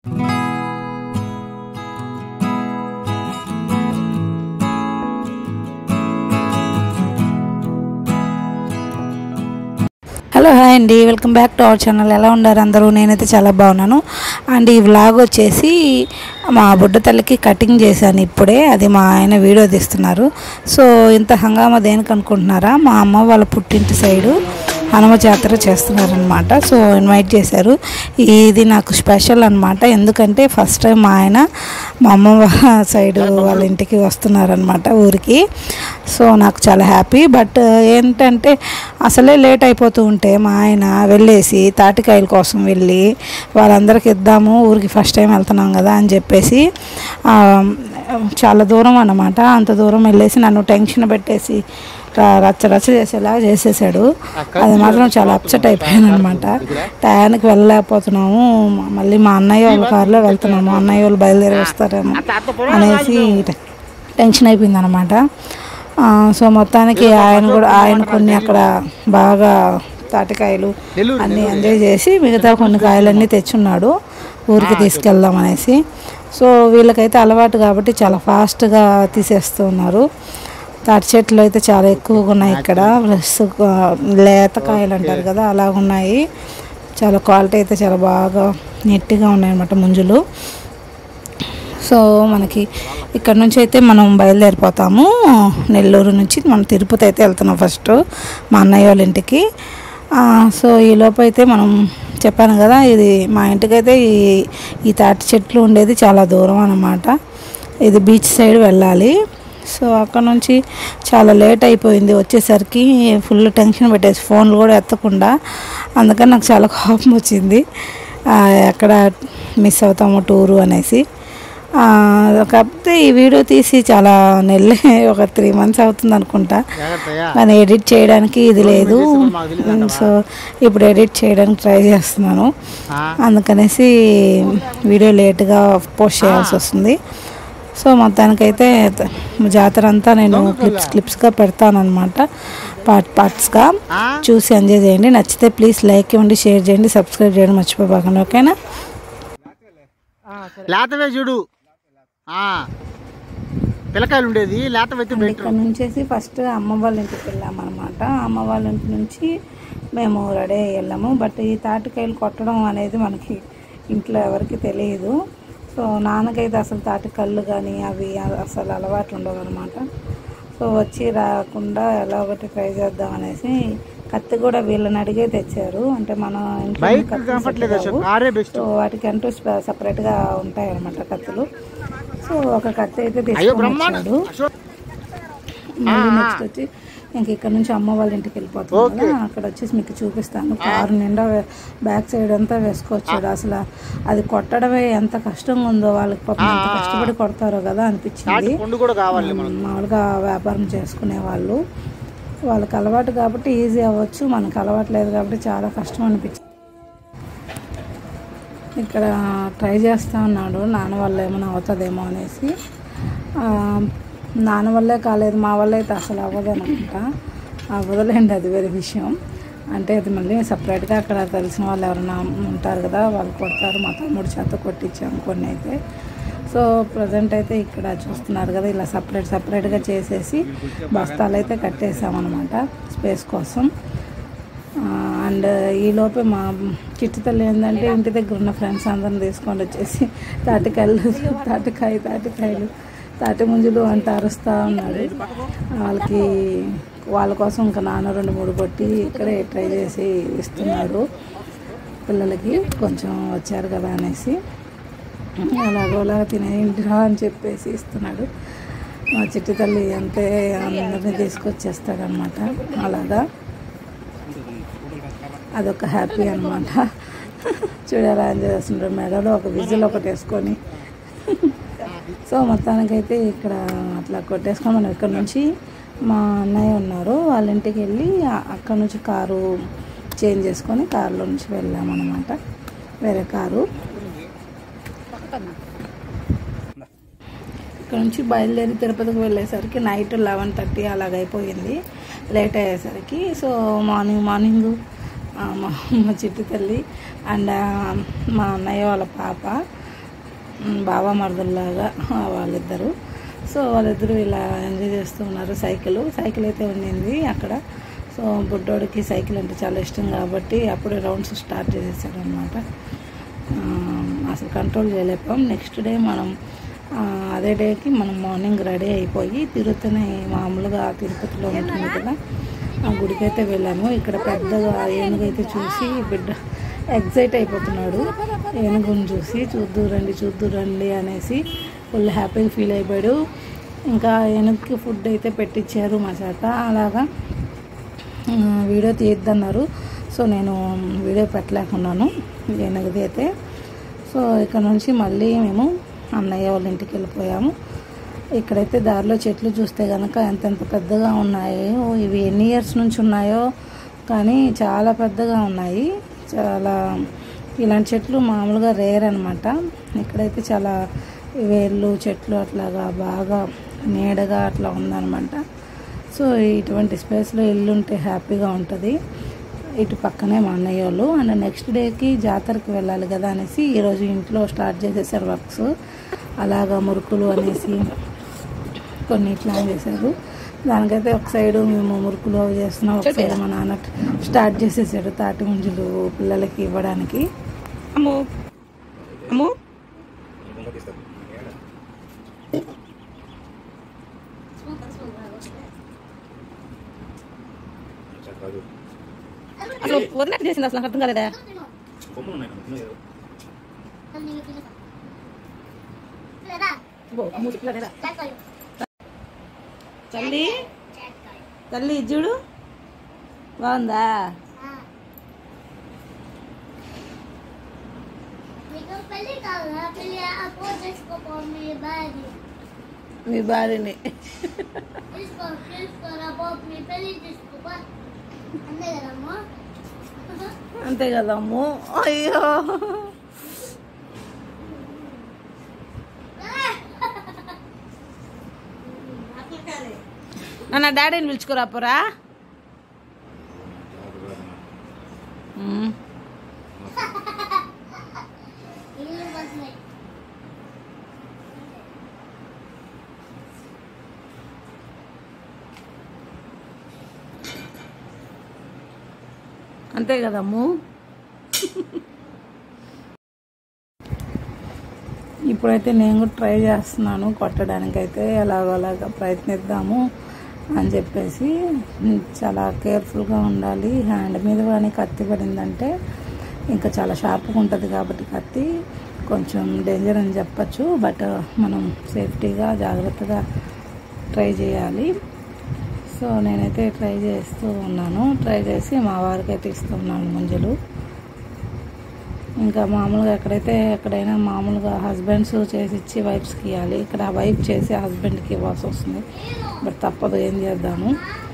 Hello hi అండి welcome back to our channel ఎలా ఉన్నారు అందరూ నేనైతే చాలా బాగున్నాను అండ్ ఈ వ్లాగ్ వచ్చేసి మా బుడ్డ తల్లికి కటింగ్ చేశాను ఇప్పుడే అది మా ఆయన వీడియో తీస్తున్నారు సో ఇంత హంగామా దేనికి అనుకుంటున్నారా మా అమ్మ వాళ్ళ పుట్టింటి సైడు హనుమ జాతర చేస్తున్నారనమాట సో ఇన్వైట్ చేశారు ఇది నాకు స్పెషల్ అనమాట ఎందుకంటే ఫస్ట్ టైం మా ఆయన మా అమ్మ వాళ్ళ సైడ్ వాళ్ళ ఇంటికి వస్తున్నారనమాట ఊరికి సో నాకు చాలా హ్యాపీ బట్ ఏంటంటే అసలే లేట్ అయిపోతూ ఉంటే మా ఆయన వెళ్ళేసి తాటికాయల కోసం వెళ్ళి వాళ్ళందరికి ఇద్దాము ఊరికి ఫస్ట్ టైం వెళ్తున్నాం కదా అని చెప్పేసి ఆ, చాలా దూరం అన్నమాట అంత దూరం వెళ్ళేసి నన్ను టెన్షన్ పెట్టేసి ర- రచ్చ రచ్చ చేసేలా చేసేసాడు అది మాత్రం చాలా అప్సెట్ అయిపోయాను అనమాట టయానికి వెళ్ళలేకపోతున్నాము మ- మళ్ళీ మా అన్నయ్య వాళ్ళ కారులో వెళ్తున్నాము అన్నయ్య వాళ్ళు బయలుదేరి వస్తారేమో అనేసి టె- టెన్షన్ అయిపోయింది అనమాట సో మొత్తానికి ఆయన కూడా ఆయన కొన్ని అక్కడ బాగా తాటికాయలు అన్నీ ఎంజాయ్ చేసి మిగతా కొన్ని కాయలన్నీ తెచ్చున్నాడు ఊరికి తీసుకెళ్దాం అనేసి సో వీళ్ళకైతే అలవాటు కాబట్టి చాలా ఫాస్ట్గా తీసేస్తూ ఉన్నారు తాటి చెట్లు అయితే చాలా ఎక్కువగా ఉన్నాయి ఇక్కడ ప్లస్ లేత కాయలు అంటారు కదా అలా ఉన్నాయి చాలా క్వాలిటీ అయితే చాలా బాగా నీట్గా ఉన్నాయి అన్నమాట ముంజులు సో మనకి ఇక్కడ నుంచి అయితే మనం బయలుదేరిపోతాము నెల్లూరు నుంచి మనం తిరుపతి అయితే వెళ్తున్నాం ఫస్ట్ మా అన్నయ్య వాళ్ళ ఇంటికి ఆ, సో ఈ లోపు అయితే మనం చెప్పాను కదా ఇది మా ఇంటికైతే ఈ ఈ తాటి చెట్లు ఉండేది చాలా దూరం అన్నమాట ఇది బీచ్ సైడ్ వెళ్ళాలి సో అక్కడ నుంచి చాలా లేట్ అయిపోయింది వచ్చేసరికి ఫుల్ టెన్షన్ పెట్టేసి ఫోన్లు కూడా ఎత్తకుండా అందుకని నాకు చాలా కోపం వచ్చింది ఆ, ఎక్కడ మిస్ అవుతామో టూరు అనేసి ఆ, కాకపోతే ఈ వీడియో తీసి చాలా నెలలే ఒక త్రీ మంత్స్ అవుతుంది అనుకుంటా కానీ ఎడిట్ చేయడానికి ఇది లేదు సో ఇప్పుడు ఎడిట్ చేయడానికి ట్రై చేస్తున్నాను అందుకనేసి వీడియో లేట్గా పోస్ట్ చేయాల్సి వస్తుంది సో మొత్తానికైతే త- జాతర అంతా నేను క్లిప్స్ క్లిప్స్గా పెడతాను అనమాట పార్ట్ పార్ట్స్గా చూసి ఎంజాయ్ చేయండి నచ్చితే ప్లీజ్ లైక్ ఇవ్వండి షేర్ చేయండి సబ్స్క్రైబ్ చేయడం మర్చిపోబాకండి ఓకేనా లేతవే చూడు ఆ, పిల్లకాయలు ఉండేది లేతవైతే బెటర్ ఇక్కడ నుంచేసి ఫస్ట్ అమ్మ వాళ్ళ ఇంటికి వెళ్ళామన్నమాట అమ్మ వాళ్ళ ఇంటి నుంచి మేము రెడీ అయ్యి వెళ్ళాము బట్ ఈ తాటికాయలు కొట్టడం అనేది మనకి ఇంట్లో ఎవరికి తెలియదు సో నాన్నకైతే అసలు తాటి కళ్ళు కానీ అవి అసలు అలవాటు ఉండవు అనమాట సో వచ్చి రాకుండా ఎలా ఒకటి ట్రై చేద్దాం అనేసి కత్తి కూడా వీళ్ళని అడిగే తెచ్చారు అంటే మన ఇంట్లో బైక్ కత్తులు కంఫర్ట్ లేదు సెట్ కావు. కారే బెస్ట్ సో వాటికి అంటూ స్ప- సపరేట్గా ఉంటాయి అనమాట కత్తులు సో ఒక కత్తి అయితే అయ్యో తీసుకొని బ్రహ్మాండ వచ్చాడు అశోక్ మళ్ళీ నెక్స్ట్ వచ్చి ఇంక ఇక్కడ నుంచి అమ్మ వాళ్ళ ఇంటికి వెళ్ళిపోతాం కదా అక్కడ వచ్చేసి మీకు చూపిస్తాను కారు నిండా వే- బ్యాక్ సైడ్ అంతా వేసుకొచ్చాడు అసలు అది కొట్టడమే ఎంత కష్టంగా ఉందో వాళ్ళకి పాపం ఎంత కష్టపడి కొడతారో కదా అనిపించింది పండు కూడా కావాలి ఉమ్, మామూలుగా వ్యాపారం చేసుకునే వాళ్ళు వాళ్ళకి అలవాటు కాబట్టి ఈజీ అవ్వచ్చు మనకు అలవాటు లేదు కాబట్టి చాలా కష్టం అనిపించింది ఇక్కడ ట్రై చేస్తూ ఉన్నాడు నాన్న వల్ల ఏమైనా అవుతుందేమో అనేసి ఆ, నాన్న వల్లే కాలేదు మా వల్ల అయితే అసలు అవ్వదు అనుకుంటా అవ్వదులేండి అది వేరే విషయం అంటే అది మళ్ళీ సపరేట్గా అక్కడ తెలిసిన వాళ్ళు ఎవరైనా ఉంటారు కదా వాళ్ళు కొడతారు మా తమ్ముడు చేత కొట్టించాము కొన్ని అయితే సో ప్రజెంట్ అయితే ఇక్కడ చూస్తున్నారు కదా ఇలా సపరేట్ సపరేట్గా చేసేసి బస్తాలు అయితే కట్టేసామన్నమాట స్పేస్ కోసం అండ్ ఈ లోపే మా చిట్టు తల్లి ఏంటంటే ఇంటి దగ్గర ఉన్న ఫ్రెండ్స్ అందరిని తీసుకొని వచ్చేసి తాటికాయలు తాటికాయ తాటికాయలు తాటి ముంజులు అంట అరుస్తూ ఉన్నాడు వాళ్ళకి వాళ్ళ కోసం ఇంకా నాన్న రెండు మూడు కొట్టి ఇక్కడే ట్రై చేసి ఇస్తున్నాడు పిల్లలకి కొంచెం వచ్చారు కదా అనేసి అలాగోలా తినేయండిరా అని చెప్పేసి ఇస్తున్నాడు మా చిట్టి తల్లి అంతే అందరినీ తీసుకొచ్చేస్తాడనమాట అలాగా అదొక హ్యాపీ అనమాట చూడాలా ఏం చేస్తుంటారు మెడలో ఒక విజిల్ ఒకటి వేసుకొని సో మొత్తానికైతే ఇక్కడ అట్లా కొట్టేసుకొని మనం ఇక్కడ నుంచి మా అన్నయ్య ఉన్నారు వాళ్ళ ఇంటికి వెళ్ళి ఆ- అక్కడ నుంచి కారు చేంజ్ చేసుకొని కారులో నుంచి వెళ్ళామన్నమాట వేరే కారు ఇక్కడ నుంచి బయలుదేరి తిరుపతికి వెళ్ళేసరికి నైట్ లెవెన్ థర్టీ అలాగైపోయింది లేట్ అయ్యేసరికి సో మార్నింగ్ మార్నింగ్ మా మా చిట్టు తల్లి అండ్ మా అన్నయ్య వాళ్ళ పాప ఉమ్, బావ మరదల్లాగా వాళ్ళిద్దరు సో వాళ్ళిద్దరూ ఇలా ఎంజాయ్ చేస్తూ ఉన్నారు సైకిల్ సైకిల్ అయితే ఉండింది అక్కడ సో బుడ్డోడికి సైకిల్ అంటే చాలా ఇష్టం కాబట్టి అప్పుడే రౌండ్స్ స్టార్ట్ చేసేసాడు అనమాట అసలు కంట్రోల్ చేయలేకపోయాం నెక్స్ట్ డే మనం ఆ, అదే డేకి మనం మార్నింగ్ రెడీ అయిపోయి తిరుత్తని మామూలుగా తిరుపతిలో ఉంటుంది కదా ఆ గుడికి అయితే వెళ్ళాము ఇక్కడ పెద్దగా ఏనుగైతే చూసి బిడ్డ ఎగ్జైట్ అయిపోతున్నాడు ఏనుగుని చూసి చూద్దు రండి చూద్దు రండి అనేసి ఫుల్ హ్యాపీగా ఫీల్ అయిపోయాడు ఇంకా ఏనుగుకి ఫుడ్ అయితే పెట్టించారు మా చేత అలాగా ఆ, వీడియో తీయద్దన్నారు సో నేను వీడియో పెట్టలేకున్నాను ఏనుగుది అయితే సో ఇక్కడ నుంచి మళ్ళీ మేము అన్నయ్య వాళ్ళ ఇంటికి వెళ్ళిపోయాము ఇక్కడైతే దారిలో చెట్లు చూస్తే కనుక ఎంతెంత పెద్దగా ఉన్నాయో ఇవి ఎన్ని ఇయర్స్ నుంచి ఉన్నాయో కానీ చాలా పెద్దగా ఉన్నాయి చాలా ఇలాంటి చెట్లు మామూలుగా రేర్ అనమాట ఇక్కడైతే చాలా వేర్లు చెట్లు అట్లాగా బాగా నీడగా అట్లా ఉందన్నమాట సో ఇటువంటి స్పేస్లో ఇల్లు ఉంటే హ్యాపీగా ఉంటుంది ఇటు పక్కనే మా అన్నయ్య వాళ్ళు అండ్ నెక్స్ట్ డేకి జాతరకి వెళ్ళాలి కదా అనేసి ఈరోజు ఇంట్లో స్టార్ట్ చేసేసారు వర్క్స్ అలాగా మురుకులు అనేసి కొన్ని ప్లాన్ చేశారు దానికైతే ఒక సైడు మేము మురుకులు అవి చేస్తున్నాం ఒక సైడ్ మా నాన్న స్టార్ట్ చేసేసాడు తాటి ముంజులు పిల్లలకి ఇవ్వడానికి అమ్మో అమ్మో అసలు వదినట్టు చేసింది అసలు నాకు అర్థం కాలేదా అబ్బో, అమ్మో, చెప్పలేదా? తల్లి తల్లి ఇది చూడు బాగుందా మీకు పెళ్లి కావాలా పెళ్లి అప్పు చేసుకోపో మీ బాడీ మీ భార్యని తీసుకో తీసుకోరా బాబు మీ పెళ్లి తీసుకోపా అంతే కదమ్మా అంతే కదా అమ్ము అయ్యో నన్న డాడీని పిలుచుకురా పోరా ఉమ్. ఇల్లు వస్తున్నాయి అంతే కదమ్ము ఇప్పుడైతే నేను కూడా ట్రై చేస్తున్నాను కొట్టడానికైతే ఎలాగోలాగా ప్రయత్నిద్దాము అని చెప్పేసి చాలా కేర్ఫుల్గా ఉండాలి హ్యాండ్ మీద కానీ కత్తి పడిందంటే ఇంకా చాలా షార్ప్గా ఉంటుంది కాబట్టి కత్తి కొంచెం డేంజర్ అని చెప్పచ్చు బట్ మనం సేఫ్టీగా జాగ్రత్తగా ట్రై చేయాలి సో నేనైతే ట్రై చేస్తూ ఉన్నాను ట్రై చేసి మా వారికి అయితే ఇస్తున్నాను ముంజలు ఇంకా మామూలుగా ఎక్కడైతే ఎక్కడైనా మామూలుగా హస్బెండ్స్ చేసి ఇచ్చి వైఫ్స్కి ఇవ్వాలి ఇక్కడ వైఫ్ చేసి హస్బెండ్కి ఇవ్వాల్సి వస్తుంది బట్ తప్పదు ఏం చేద్దాము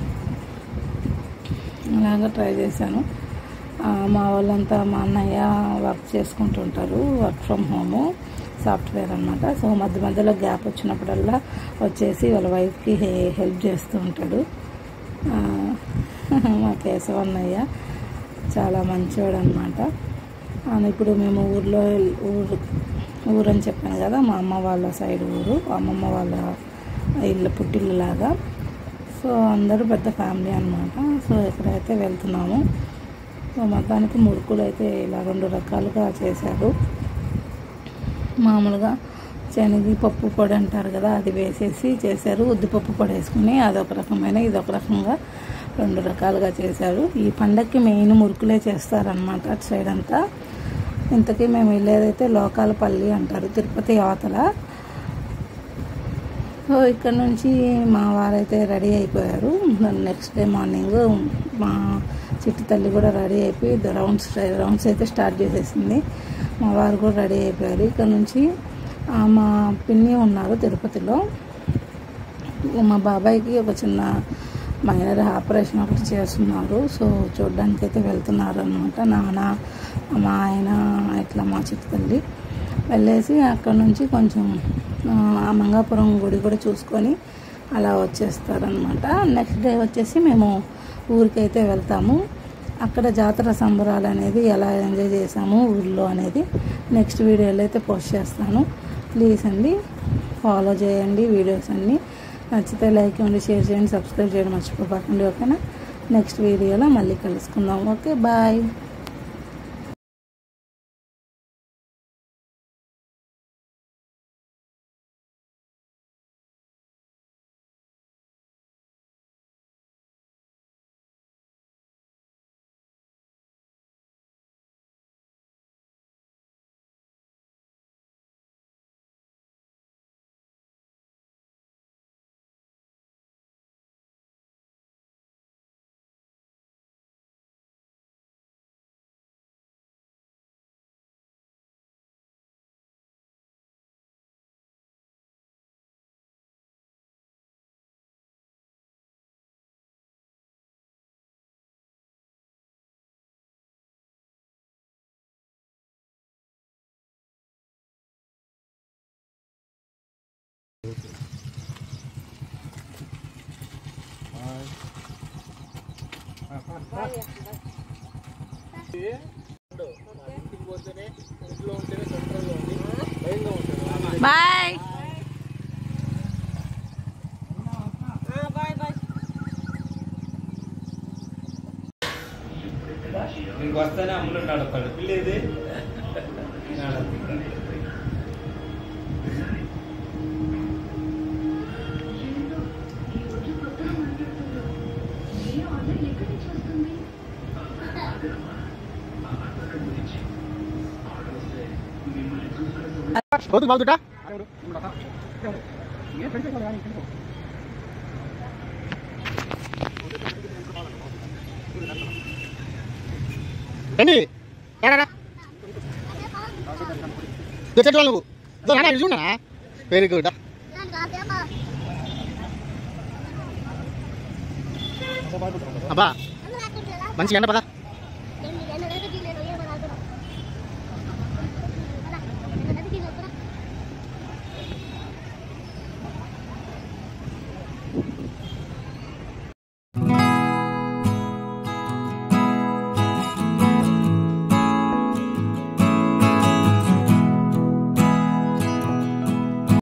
అలాగా ట్రై చేశాను ఆ, మా వాళ్ళంతా మా అన్నయ్య వర్క్ చేసుకుంటుంటారు వర్క్ ఫ్రమ్ హోము సాఫ్ట్వేర్ అనమాట సో మధ్య మధ్యలో గ్యాప్ వచ్చినప్పుడల్లా వచ్చేసి వాళ్ళ వైఫ్కి హె- హెల్ప్ చేస్తూ ఉంటాడు ఆ, మా కేశవ అన్నయ్య చాలా మంచివాడు అనమాట ఇప్పుడు మేము ఊర్లో ఊరు ఊరని చెప్పాను కదా మా అమ్మ వాళ్ళ సైడ్ ఊరు అమ్మమ్మ వాళ్ళ ఇల్లు పుట్టిల్లు లాగా సో అందరూ పెద్ద ఫ్యామిలీ అనమాట సో ఇక్కడైతే వెళ్తున్నాము సో మొత్తానికి మురుకులు అయితే ఇలా రెండు రకాలుగా చేశారు మామూలుగా శనగ పప్పు పొడి అంటారు కదా అది వేసేసి చేశారు ఉద్దిపప్పు పొడి వేసుకుని అదొక రకమైన ఇదొక రకంగా రెండు రకాలుగా చేశారు ఈ పండక్కి మెయిన్ మురుకులే చేస్తారనమాట అటు సైడ్ అంతా ఇంతకీ మేము వెళ్ళేదైతే లోకాలపల్లి అంటారు తిరుపతి అవతల సో ఇక్కడ నుంచి మా వారైతే రెడీ అయిపోయారు నెక్స్ట్ డే మార్నింగ్ మా చిట్టి తల్లి కూడా రెడీ అయిపోయి రౌండ్స్ రౌండ్స్ అయితే స్టార్ట్ చేసేసింది మా వారు కూడా రెడీ అయిపోయారు ఇక్కడ నుంచి ఆ, మా పిన్ని ఉన్నారు తిరుపతిలో మా బాబాయ్కి ఒక చిన్న మైనర్ ఆపరేషన్ ఒకటి చేస్తున్నారు సో చూడడానికి అయితే వెళ్తున్నారు అనమాట నాన్న మా ఆయన ఇట్లా మా చిట్టి తల్లి వెళ్ళేసి అక్కడ నుంచి కొంచెం ఆ, ఆ మంగాపురం గుడి కూడా చూసుకొని అలా వచ్చేస్తారనమాట నెక్స్ట్ డే వచ్చేసి మేము ఊరికైతే వెళ్తాము అక్కడ జాతర సంబరాలు అనేది ఎలా ఎంజాయ్ చేసాము ఊళ్ళో అనేది నెక్స్ట్ వీడియోలో అయితే పోస్ట్ చేస్తాను ప్లీజ్ అండి ఫాలో చేయండి వీడియోస్ అన్నీ నచ్చితే లైక్ ఇవ్వండి షేర్ చేయండి సబ్స్క్రైబ్ చేయడం మర్చిపోకండి ఓకేనా నెక్స్ట్ వీడియోలో మళ్ళీ కలుసుకుందాం ఓకే బాయ్ బాయ్ నీకు వస్తేనే అమ్ములు నడతాడు పిల్లేది కోతుకు బాగుతుంటా రండి రారా చెట్టు నువ్వు ఇదో నాన్న ఇటు చూడనా very good Dan kakek apa? అబ్బా Kamu aku jelas. మంచిగా ఎండ పదా